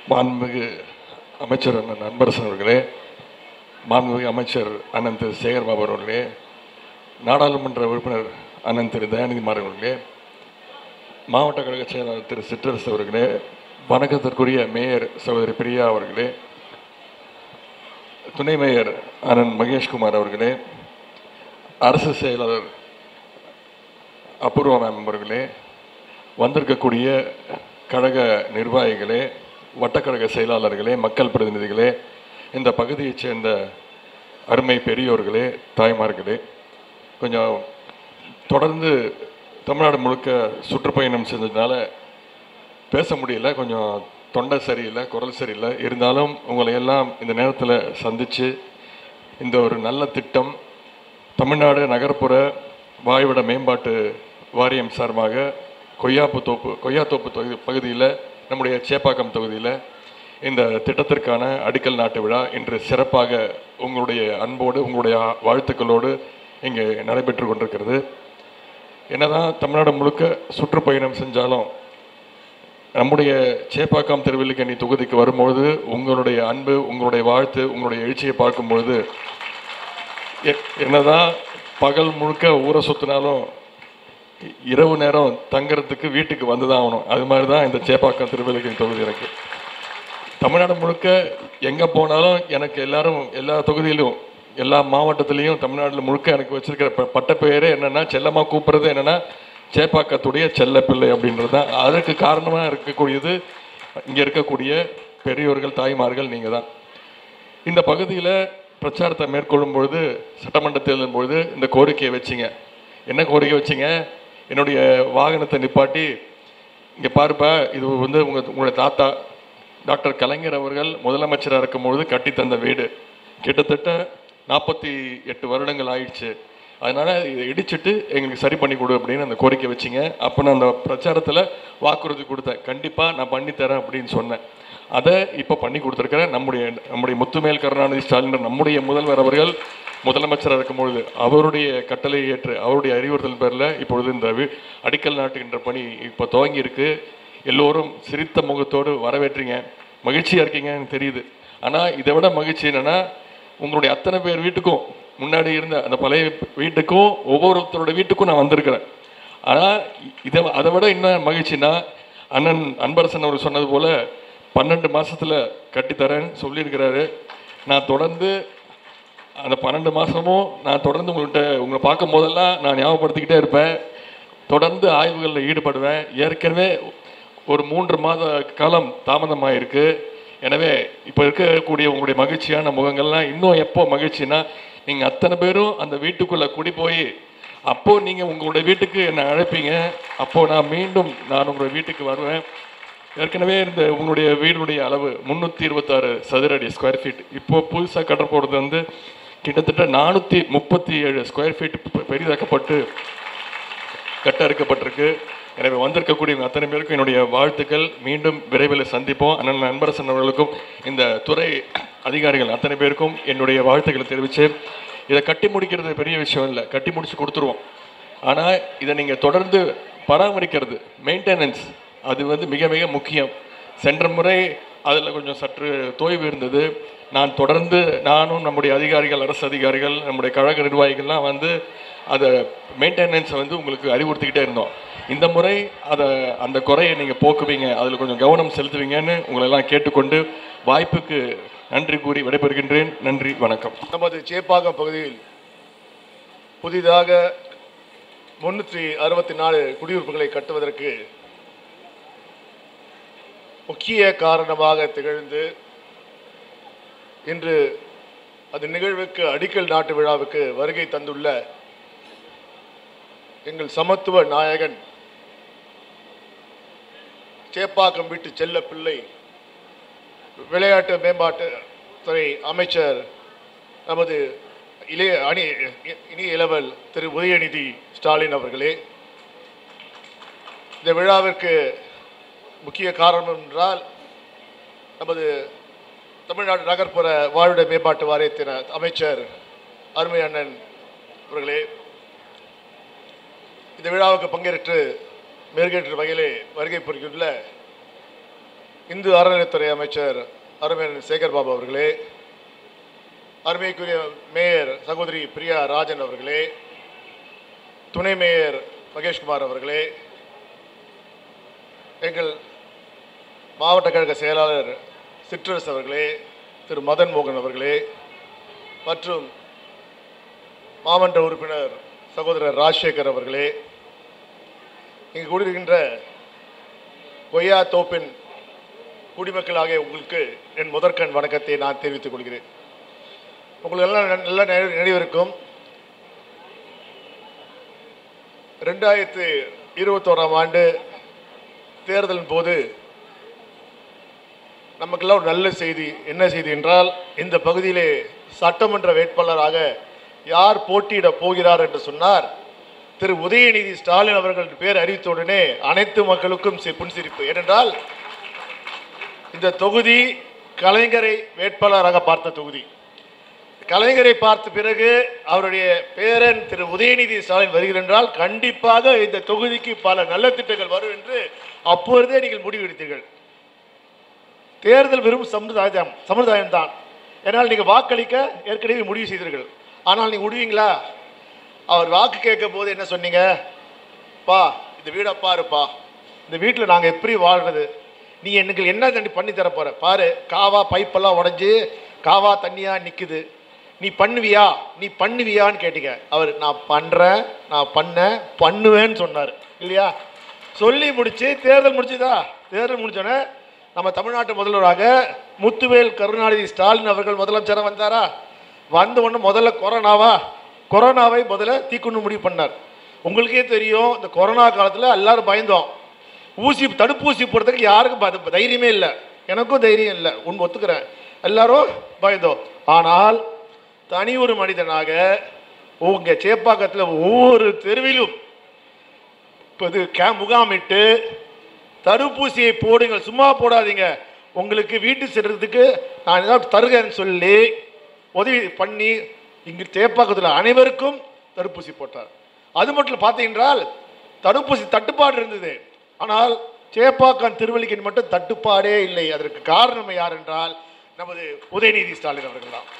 மாண்புமிகு அமைச்சர் அண்ணன் அன்பரசன் அவர்களே மாண்புமிகு அமைச்சர் அண்ணன் திரு சேகர்பாபு அவர்களே நாடாளுமன்ற உறுப்பினர் அண்ணன் திரு தயாநிதி மாறன் அவர்களே மாவட்ட கழக செயலாளர் திரு சிற்றரசு அவர்களே வணக்கத்திற்குரிய மேயர் சகோதரி பிரியா அவர்களே துணை மேயர் அண்ணன் மகேஷ்குமார் அவர்களே அரசு செயலாளர் அபூர்வா மேம் அவர்களே வந்திருக்கக்கூடிய கழக நிர்வாகிகளே வட்டக்கழக செயலாளர்களே மக்கள் பிரதிநிதிகளே இந்த பகுதியைச் சேர்ந்த அருமை பெரியோர்களே தாய்மார்களே கொஞ்சம் தொடர்ந்து தமிழ்நாடு முழுக்க சுற்றுப்பயணம் செஞ்சதுனால பேச முடியல கொஞ்சம் தொண்டை சரியில்லை குரல் சரியில்லை இருந்தாலும் உங்களை எல்லாம் இந்த நேரத்தில் சந்தித்து இந்த ஒரு நல்ல திட்டம் தமிழ்நாடு நகர்ப்புற வாழ்விட மேம்பாட்டு வாரியம் சார்பாக கொய்யாப்பு தோப்பு கொய்யாத்தோப்பு தொகுதி பகுதியில் நம்முடைய சேப்பாக்கம் தொகுதியில் இந்த திட்டத்திற்கான அடிக்கல் நாட்டு விழா இன்று சிறப்பாக உங்களுடைய அன்போடு உங்களுடைய வாழ்த்துக்களோடு இங்கே நடைபெற்று கொண்டிருக்கிறது என்னதான் தமிழ்நாடு முழுக்க சுற்றுப்பயணம் செஞ்சாலும் நம்முடைய சேப்பாக்கம் திருவல்லிக்கண்ணி தொகுதிக்கு வரும்பொழுது உங்களுடைய அன்பு உங்களுடைய வாழ்த்து உங்களுடைய எழுச்சியை பார்க்கும்பொழுது எ- என்னதான் பகல் முழுக்க ஊரை சுற்றினாலும் இரவு நேரம் தங்கறதுக்கு வீட்டுக்கு வந்து தான் ஆகணும் அது மாதிரி தான் இந்த சேப்பாக்கம் திருவல்லிக்கணி தொகுதி எனக்கு தமிழ்நாடு முழுக்க எங்கே போனாலும் எனக்கு எல்லாரும் எல்லா தொகுதியிலும் எல்லா மாவட்டத்திலையும் தமிழ்நாட்டில் முழுக்க எனக்கு வச்சிருக்கிற ப- பட்டப்பெயரே என்னன்னா செல்லமாக கூப்பிடுறது என்னன்னா சேப்பாக்கத்துடைய செல்லப்பிள்ளை அப்படின்றது தான் அதற்கு காரணமாக இருக்கக்கூடியது இங்கே இருக்கக்கூடிய பெரியோர்கள் தாய்மார்கள் நீங்கள் தான் இந்த பகுதியில் பிரச்சாரத்தை மேற்கொள்ளும் பொழுது சட்டமன்ற தேர்தலின் பொழுது இந்த கோரிக்கையை வச்சிங்க என்ன கோரிக்கை வச்சிங்க என்னுடைய வாகனத்தை நிப்பாட்டி இங்கே பாருப்பா இது வந்து உங்கள் உங்களுடைய தாத்தா டாக்டர் கலைஞர் அவர்கள் முதலமைச்சராக இருக்கும்பொழுது கட்டி தந்த வீடு கிட்டத்தட்ட நாற்பத்தி எட்டு வருடங்கள் ஆயிடுச்சு அதனால இதை இடிச்சிட்டு எங்களுக்கு சரி பண்ணி கொடு அப்படின்னு அந்த கோரிக்கை வச்சிங்க அப்போ நான் அந்த பிரச்சாரத்தில் வாக்குறுதி கொடுத்தேன் கண்டிப்பாக நான் பண்ணி தரேன் அப்படின்னு சொன்னேன் அதை இப்போ பண்ணி கொடுத்துருக்கிறேன் நம்முடைய நம்முடைய முத்துமேல் கருணாநிதி ஸ்டாலின் நம்முடைய முதல்வர் அவர்கள் முதலமைச்சராக இருக்கும்பொழுது அவருடைய கட்டளையை ஏற்று அவருடைய அறிவுறுத்தல் பேரில் இப்பொழுது இந்த வீ- அடிக்கல் நாட்டுகின்ற பணி இப்போ துவங்கி இருக்கு எல்லோரும் சிரித்த முகத்தோடு வரவேற்றீங்க மகிழ்ச்சியாக இருக்கீங்கன்னு எனக்கு தெரியுது ஆனால் இதை விட மகிழ்ச்சி என்னன்னா உங்களுடைய அத்தனை பேர் வீட்டுக்கும் முன்னாடி இருந்த அந்த பழைய வீட்டுக்கும் ஒவ்வொருத்தரோட வீட்டுக்கும் நான் வந்திருக்கிறேன் ஆனால் இதை அதை விட இன்னும் மகிழ்ச்சினா அண்ணன் அன்பரசன் அவர் சொன்னது போல பன்னெண்டு மாசத்துல கட்டித்தரேன்னு சொல்லியிருக்கிறாரு நான் தொடர்ந்து அந்த பன்னெண்டு மாசமும் நான் தொடர்ந்து உங்கள்கிட்ட உங்களை பார்க்கும் போதெல்லாம் நான் ஞாபகப்படுத்திக்கிட்டே இருப்பேன் தொடர்ந்து ஆய்வுகளில் ஈடுபடுவேன் ஏற்கனவே ஒரு மூன்று மாத காலம் தாமதமாயிருக்கு எனவே இப்போ இருக்கக்கூடிய உங்களுடைய மகிழ்ச்சியான முகங்கள்லாம் இன்னும் எப்போ மகிழ்ச்சினா நீங்கள் அத்தனை பேரும் அந்த வீட்டுக்குள்ளே குடி போய் அப்போ நீங்கள் உங்களுடைய வீட்டுக்கு என்னை அழைப்பீங்க அப்போ நான் மீண்டும் நான் உங்களுடைய வீட்டுக்கு வருவேன் ஏற்கனவே இந்த உங்களுடைய வீடுடைய அளவு முந்நூற்றி இருபத்தாறு சதுரடி ஸ்கொயர் ஃபீட் இப்போ புதுசாக கட்ட போகிறது வந்து கிட்டத்தட்ட நானூற்றி முப்பத்தி ஏழு ஸ்கொயர் ஃபீட் பெரிதாக்கப்பட்டு கட்ட அறுக்கப்பட்டிருக்கு எனவே வந்திருக்கக்கூடிய உங்க அத்தனை பேருக்கும் என்னுடைய வாழ்த்துக்கள் மீண்டும் விரைவில் சந்திப்போம் அண்ணன் அன்பரசன் அவர்களுக்கும் இந்த துறை அதிகாரிகள் அத்தனை பேருக்கும் என்னுடைய வாழ்த்துக்களை தெரிவித்து இதை கட்டி முடிக்கிறது பெரிய விஷயம் இல்லை கட்டி முடிச்சு கொடுத்துருவோம் ஆனால் இதை நீங்கள் தொடர்ந்து பராமரிக்கிறது மெயின்டெனன்ஸ் அது வந்து மிக மிக முக்கியம் சென்ற முறை அதில் கொஞ்சம் சற்று தோய்வு இருந்தது நான் தொடர்ந்து நானும் நம்முடைய அதிகாரிகள் அரசு அதிகாரிகள் நம்முடைய கழக நிர்வாகிகள்லாம் வந்து அதை மெயின்டெனன்ஸை வந்து உங்களுக்கு அறிவுறுத்திக்கிட்டே இருந்தோம் இந்த முறை அதை அந்த குறையை நீங்கள் போக்குவீங்க அதில் கொஞ்சம் கவனம் செலுத்துவீங்கன்னு உங்களை எல்லாம் கேட்டுக்கொண்டு வாய்ப்புக்கு நன்றி கூறி விடைபெறுகின்றேன் நன்றி வணக்கம் நமது சேப்பாக்கம் பகுதியில் புதிதாக முன்னூற்றி அறுபத்தி நாலு குடியிருப்புகளை கட்டுவதற்கு முக்கிய காரணமாக திகழ்ந்து இன்று அந்த நிகழ்வுக்கு அடிக்கல் நாட்டு விழாவுக்கு வருகை தந்துள்ள எங்கள் சமத்துவ நாயகன் சேப்பாக்கம் வீட்டு செல்ல பிள்ளை விளையாட்டு மேம்பாட்டு துறை அமைச்சர் நமது இளைய அணி இனி இளவல் திரு உதயநிதி ஸ்டாலின் அவர்களே இந்த விழாவிற்கு முக்கிய காரணம் என்றால் நமது தமிழ்நாடு நகர்ப்புற வாழ்விட மேம்பாட்டு வாரியத்தின் அமைச்சர் அருமை அண்ணன் அவர்களே இந்த விழாவுக்கு பங்கேற்று மேற்கேற்ற வகையிலே வருகை புரிந்துள்ள இந்து அறநிலைத்துறை அமைச்சர் அருமையன் சேகர் பாபு அவர்களே அருமைக்குரிய மேயர் சகோதரி பிரியா ராஜன் அவர்களே துணை மேயர் மகேஷ்குமார் அவர்களே எங்கள் மாவட்ட கழக செயலாளர் சிற்றரசு அவர்களே திரு மதன் மோகன் அவர்களே மற்றும் மாமன்ற உறுப்பினர் சகோதரர் ராஜசேகர் அவர்களே இங்கு கூடியிருக்கின்ற கொய்யா தோப்பின் குடிமக்களாகிய உங்களுக்கு என் முதற்கண் வணக்கத்தை நான் தெரிவித்துக் கொள்கிறேன் உங்களுக்கு எல்லாம் ந- நல்ல நினைவு- நினைவிருக்கும் ரெண்டாயிரத்து இருபத்தோராம் ஆண்டு தேர்தலின் போது நமக்கெல்லாம் ஒரு நல்ல செய்தி என்ன செய்தி என்றால் இந்த பகுதியிலே சட்டமன்ற வேட்பாளராக யார் போட்டியிட போகிறார் என்று சொன்னார் திரு உதயநிதி ஸ்டாலின் அவர்கள் பேர் அறிவித்த உடனே அனைத்து மக்களுக்கும் சி- புன்சிரிப்பு ஏனென்றால் இந்த தொகுதி கலைஞரை வேட்பாளராக பார்த்த தொகுதி கலைஞரை பார்த்த பிறகு அவருடைய பேரன் திரு உதயநிதி ஸ்டாலின் வருகிறார் என்றால் கண்டிப்பாக இந்த தொகுதிக்கு பல நல்ல திட்டங்கள் வரும் என்று அப்பொழுதே நீங்கள் முடிவெடுத்தீர்கள் தேர்தல் வெறும் சமுதாயம் சமுதாயம் தான் ஏன்னால் நீங்கள் வாக்களிக்க ஏற்கனவே முடிவு செய்தீர்கள் ஆனால் நீங்கள் விடுவீங்களா அவர் வாக்கு கேட்கும் போது என்ன சொன்னீங்க பா இந்த வீடை பாருப்பா இந்த வீட்டில் நாங்கள் எப்படி வாழ்றது நீ எனக்கு என்ன தண்ணி பண்ணி தர போற பாரு காவா பைப்பெல்லாம் உடைஞ்சு காவா தண்ணியாக நிற்குது நீ பண்ணுவியா நீ பண்ணுவியான்னு கேட்டீங்க அவர் நான் பண்ணுறேன் நான் பண்ணேன் பண்ணுவேன்னு சொன்னார் இல்லையா சொல்லி முடிச்சு தேர்தல் முடிச்சுதா தேர்தல் முடிச்சோடனே நம்ம தமிழ்நாட்டு முதல்வராக முத்துவேல் கருணாநிதி ஸ்டாலின் அவர்கள் முதலமைச்சராக வந்தாரா வந்த உடனே முதல்ல கொரோனாவா கொரோனாவை முதல்ல தீக்குன்னு முடிவு பண்ணார் உங்களுக்கே தெரியும் இந்த கொரோனா காலத்தில் எல்லாரும் பயந்தோம் ஊசி தடுப்பூசி போடுறதுக்கு யாருக்கும் பத- தைரியமே இல்லை எனக்கும் தைரியம் இல்லை உண்மை ஒத்துக்கிறேன் எல்லாரும் பயந்தோம் ஆனால் தனி ஒரு மனிதனாக உங்க சேப்பாக்கத்தில் ஒவ்வொரு தெருவிலும் இப்போ இது கே முகாமிட்டு தடுப்பூசியை போடுங்கள் சும்மா போடாதீங்க உங்களுக்கு வீட்டு செல்றதுக்கு நான் ஏதாவது தருகிறேன்னு சொல்லி உதவி பண்ணி இங்கு தேப்பாக்கத்தில் அனைவருக்கும் தடுப்பூசி போட்டார் அது மட்டும் பார்த்தீங்கன்றால் தடுப்பூசி தட்டுப்பாடு இருந்தது ஆனால் சேப்பாக்கம் திருவள்ளிக்கன் மட்டும் தட்டுப்பாடே இல்லை அதற்கு காரணம் யார் என்றால் நமது உதயநிதி ஸ்டாலின் அவர்கள் தான்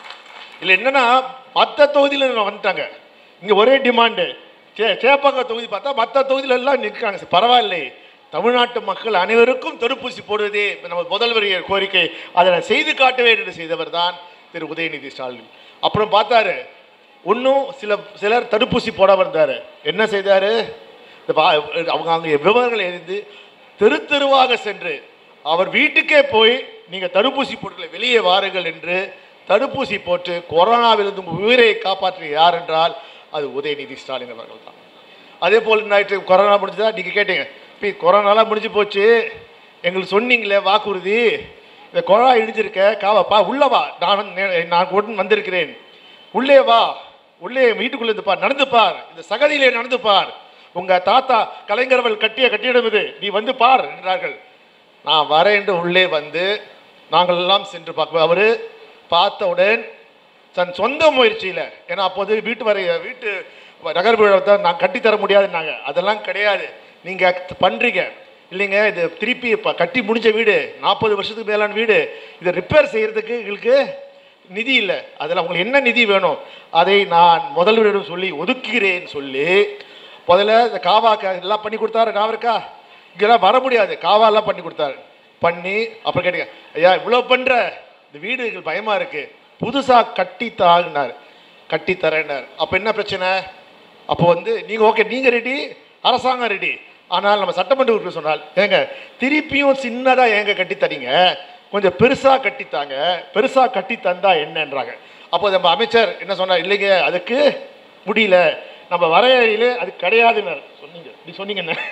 இல்லை என்னன்னா மற்ற தொகுதியில் வந்துட்டாங்க இங்கே ஒரே டிமாண்டு சே சேப்பாக்கம் தொகுதி பார்த்தா மற்ற தொகுதியில எல்லாம் நிற்கிறாங்க சரி, பரவாயில்லை தமிழ்நாட்டு மக்கள் அனைவருக்கும் தடுப்பூசி போடுவதே நம்ம முதல்வரிய கோரிக்கை அதை நான் செய்து காட்டுவேன் என்று செய்தவர் தான் திரு உதயநிதி ஸ்டாலின் அப்புறம் பார்த்தாரு இன்னும் சில சிலர் தடுப்பூசி போடாம இருந்தார் என்ன செய்தார் இந்த பா- அவங்க அங்கே விவரங்களை எழுந்து தெரு தெருவாக சென்று அவர் வீட்டுக்கே போய் நீங்கள் தடுப்பூசி போட்டுள்ள வெளியே வாருங்கள் என்று தடுப்பூசி போட்டு கொரோனாவிலிருந்து உங்கள் உயிரை காப்பாற்றிய யார் என்றால் அது உதயநிதி ஸ்டாலின் அவர்கள் தான் அதே போல் நைட்டு கொரோனா முடிஞ்சதா நீங்கள் கேட்டீங்க இப்போ கொரோனாலாம் முடிஞ்சு போச்சு எங்களுக்கு சொன்னீங்களே வாக்குறுதி இந்த கொரோனா இடிஞ்சிருக்க காவாப்பா உள்ள வா நான் நே- நான் கூட வந்திருக்கிறேன் உள்ளே வா உள்ளே வீட்டுக்குள்ளே இருந்து பார் நடந்து பார் இந்த சகதியிலே நடந்து பார் உங்க தாத்தா கலைஞரவள் கட்டிய கட்டிடம் இது நீ வந்து பார் என்றார்கள் நான் வரேன் என்று உள்ளே வந்து நாங்கள் எல்லாம் சென்று பார்க்க அவரு பார்த்தவுடன் தன் சொந்த முயற்சியில் ஏன்னா அப்போது வீட்டு வரை வீட்டு நகர் தான் நான் கட்டித்தர முடியாதுன்னாங்க அதெல்லாம் கிடையாது நீங்கள் பண்ணுறீங்க இல்லைங்க இது திருப்பி இப்போ கட்டி முடிஞ்ச வீடு நாற்பது வருஷத்துக்கு மேலான வீடு இதை ரிப்பேர் செய்கிறதுக்கு எங்களுக்கு நிதி இல்லை அதில் உங்களுக்கு என்ன நிதி வேணும் அதை நான் முதல்வரிடம் சொல்லி ஒதுக்குகிறேன் சொல்லி முதல்ல இந்த காவா க- எல்லாம் பண்ணி கொடுத்தாரு நான் இருக்கா இங்கெல்லாம் வர முடியாது காவாலாம் பண்ணி கொடுத்தாரு பண்ணி அப்புறம் கேட்டீங்க ஐயா இவ்வளோ பண்ணுற இந்த வீடு எங்களுக்கு பயமாக இருக்குது புதுசாக கட்டி தாங்கினார் கட்டி தரேன்னார் அப்போ என்ன பிரச்சனை அப்போ வந்து நீங்கள் ஓகே நீங்கள் ரெடி அரசாங்கம் ரெடி ஆனால் நம்ம சட்டமன்ற உறுப்பினர் சொன்னால் ஏங்க திருப்பியும் சின்னதாக ஏங்க கட்டி தரீங்க கொஞ்சம் பெருசாக கட்டித்தாங்க பெருசாக கட்டி தந்தா என்னன்றாங்க அப்போ நம்ம அமைச்சர் என்ன சொன்னார் இல்லைங்க அதுக்கு முடியல நம்ம வரையறையிலே அது கிடையாதுன்னு சொன்னீங்க நீ சொன்னீங்க என்ன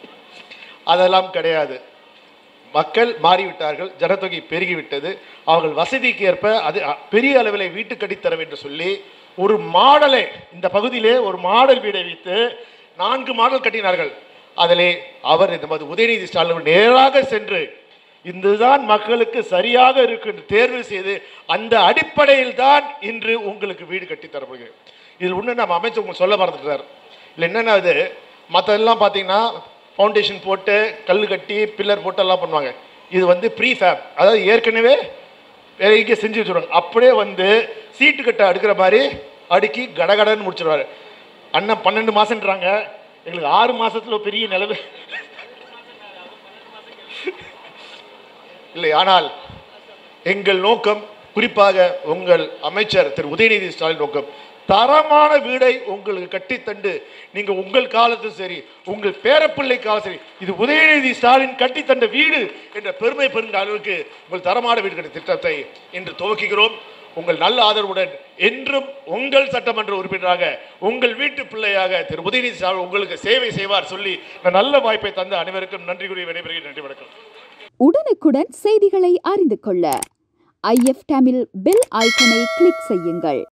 அதெல்லாம் கிடையாது மக்கள் மாறிவிட்டார்கள் ஜனத்தொகை பெருகிவிட்டது அவர்கள் வசதிக்கு ஏற்ப அது அ, பெரிய அளவில் வீட்டு கட்டித்தரம் என்று சொல்லி ஒரு மாடலை இந்த பகுதியிலே ஒரு மாடல் வீடை வைத்து நான்கு மாடல் கட்டினார்கள் அதிலே அவர் இந்த மாதிரி உதயநிதி ஸ்டாலின் அவர்கள் நேராக சென்று இதுதான் மக்களுக்கு சரியாக இருக்கு என்று தேர்வு செய்து அந்த அடிப்படையில் தான் இன்று உங்களுக்கு வீடு கட்டி தரப்படுகிறது இதில் ஒன்று நம்ம அமைச்சர் உங்களுக்கு சொல்ல மறந்துட்டார் இல்லை என்னென்ன இது மற்றதெல்லாம் பார்த்தீங்கன்னா ஃபவுண்டேஷன் போட்டு கல் கட்டி பில்லர் போட்டு எல்லாம் பண்ணுவாங்க இது வந்து ப்ரீ ஃபேப் அதாவது ஏற்கனவே வேற எங்கேயும் செஞ்சு வச்சுருவாங்க அப்படியே வந்து சீட்டு கட்டை அடுக்கிற மாதிரி அடுக்கி கடகடன்னு முடிச்சிருவாரு அண்ணன் பன்னெண்டு மாசம்ன்றாங்க எங்களுக்கு ஆறு மாசத்துல பெரிய நிலவு இல்லை ஆனால் எங்கள் நோக்கம் குறிப்பாக உங்கள் அமைச்சர் திரு உதயநிதி ஸ்டாலின் நோக்கம் தரமான வீடை உங்களுக்கு கட்டித்தண்டு நீங்க உங்கள் காலத்தும் சரி உங்கள் பேரப்பிள்ளை காலம் சரி இது உதயநிதி ஸ்டாலின் கட்டித்தந்த வீடு என்ற பெருமை பெறுகிற அளவுக்கு உங்கள் தரமான வீடு கட்டி திட்டத்தை இன்று துவக்குகிறோம் உங்கள் நல்ல ஆதரவுடன் என்றும் உங்கள் சட்டமன்ற உறுப்பினராக உங்கள் வீட்டு பிள்ளையாக திரு உதயநிதி ஸ்டாலின் உங்களுக்கு சேவை செய்வார் சொல்லி இந்த நல்ல வாய்ப்பை தந்த அனைவருக்கும் நன்றி கூறி விடைபெறுகிறேன் நன்றி வணக்கம் உடனுக்குடன் செய்திகளை அறிந்து கொள்ள ஐஎஃப் தமிழ் பெல் ஐக்கனை கிளிக் செய்யுங்கள்